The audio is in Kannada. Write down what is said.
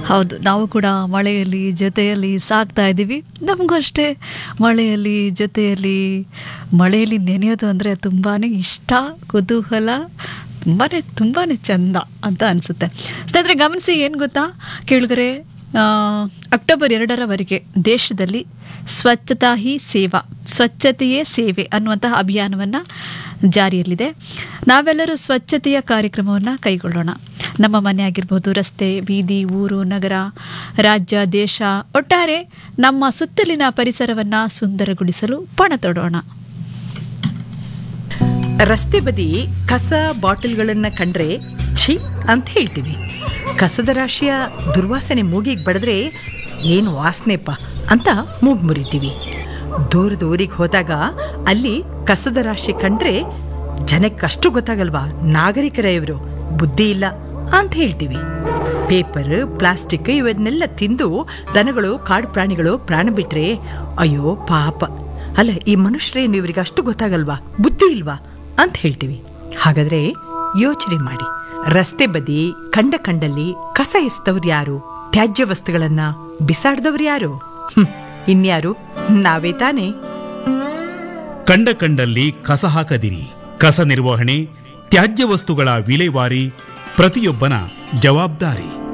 ಹೌದು ನಾವು ಕೂಡ ಮಳೆಯಲ್ಲಿ ಜೊತೆಯಲ್ಲಿ ಸಾಕ್ತಾ ಇದ್ದೀವಿ ನಮಗೂ ಅಷ್ಟೇ ಮಳೆಯಲ್ಲಿ ಜೊತೆಯಲ್ಲಿ ಮಳೆಯಲ್ಲಿ ನೆನೆಯೋದು ಅಂದರೆ ತುಂಬಾ ಇಷ್ಟ ಕುತೂಹಲ ತುಂಬಾ ತುಂಬಾ ಚಂದ ಅಂತ ಅನಿಸುತ್ತೆ ಸ್ನೇಹಿತರೆ ಗಮನಿಸಿ ಏನು ಗೊತ್ತಾ ಕೇಳಿದ್ರೆ ಅಕ್ಟೋಬರ್ ಎರಡರವರೆಗೆ ದೇಶದಲ್ಲಿ ಸ್ವಚ್ಛತಾ ಹಿ ಸೇವಾ ಸ್ವಚ್ಛತೆಯೇ ಸೇವೆ ಅನ್ನುವಂತಹ ಅಭಿಯಾನವನ್ನು ಜಾರಿಯಲ್ಲಿದೆ ನಾವೆಲ್ಲರೂ ಸ್ವಚ್ಛತೆಯ ಕಾರ್ಯಕ್ರಮವನ್ನು ಕೈಗೊಳ್ಳೋಣ ನಮ್ಮ ಮನೆ ಆಗಿರ್ಬೋದು ರಸ್ತೆ ಬೀದಿ ಊರು ನಗರ ರಾಜ್ಯ ದೇಶ ಒಟ್ಟಾರೆ ನಮ್ಮ ಸುತ್ತಲಿನ ಪರಿಸರವನ್ನು ಸುಂದರಗೊಳಿಸಲು ಪಣ ತೊಡೋಣ ರಸ್ತೆ ಬದಿ ಕಸ ಬಾಟಲ್ಗಳನ್ನ ಕಂಡ್ರೆ ಛೀ ಅಂತ ಹೇಳ್ತೀವಿ ಕಸದ ರಾಶಿಯ ದುರ್ವಾಸನೆ ಮೂಗಿಗೆ ಬಡಿದ್ರೆ ಏನು ವಾಸನೆಪ್ಪ ಅಂತ ಮೂಗು ಮುರಿತೀವಿ ದೂರದ ಊರಿಗೆ ಹೋದಾಗ ಅಲ್ಲಿ ಕಸದ ರಾಶಿ ಕಂಡ್ರೆ ಜನಕ್ಕೆ ಅಷ್ಟು ಗೊತ್ತಾಗಲ್ವಾ ನಾಗರಿಕರ ಇವರು ಬುದ್ಧಿ ಇಲ್ಲ ಅಂತ ಹೇಳ್ತೀವಿ ಪೇಪರ್ ಪ್ಲಾಸ್ಟಿಕ್ ಇವನ್ನೆಲ್ಲ ತಿಂದು ದನಗಳು ಕಾಡು ಪ್ರಾಣಿಗಳು ಪ್ರಾಣ ಬಿಟ್ರೆ ಅಯ್ಯೋ ಪಾಪ ಅಲ್ಲ ಈ ಮನುಷ್ಯರೇನು ಇವರಿಗೆ ಅಷ್ಟು ಗೊತ್ತಾಗಲ್ವಾ ಬುದ್ಧಿ ಇಲ್ವಾ ಅಂತ ಹೇಳ್ತೀವಿ ಹಾಗಾದ್ರೆ ಯೋಚನೆ ಮಾಡಿ ರಸ್ತೆ ಬದಿ ಕಂಡ ಕಂಡಲ್ಲಿ ಕಸ ಎಸ್ತವ್ರು ಯಾರು ತ್ಯಾಜ್ಯ ವಸ್ತುಗಳನ್ನ ಬಿಸಾಡ್ದವ್ರು ಯಾರು ಹ್ಮ್, ಇನ್ಯಾರು ನಾವೇ ತಾನೇ ಕಂಡ ಕಂಡಲ್ಲಿ ಕಸ ಹಾಕದಿರಿ ಕಸ ನಿರ್ವಹಣೆ ತ್ಯಾಜ್ಯ ವಸ್ತುಗಳ ವಿಲೇವಾರಿ ಪ್ರತಿಯೊಬ್ಬನ ಜವಾಬ್ದಾರಿ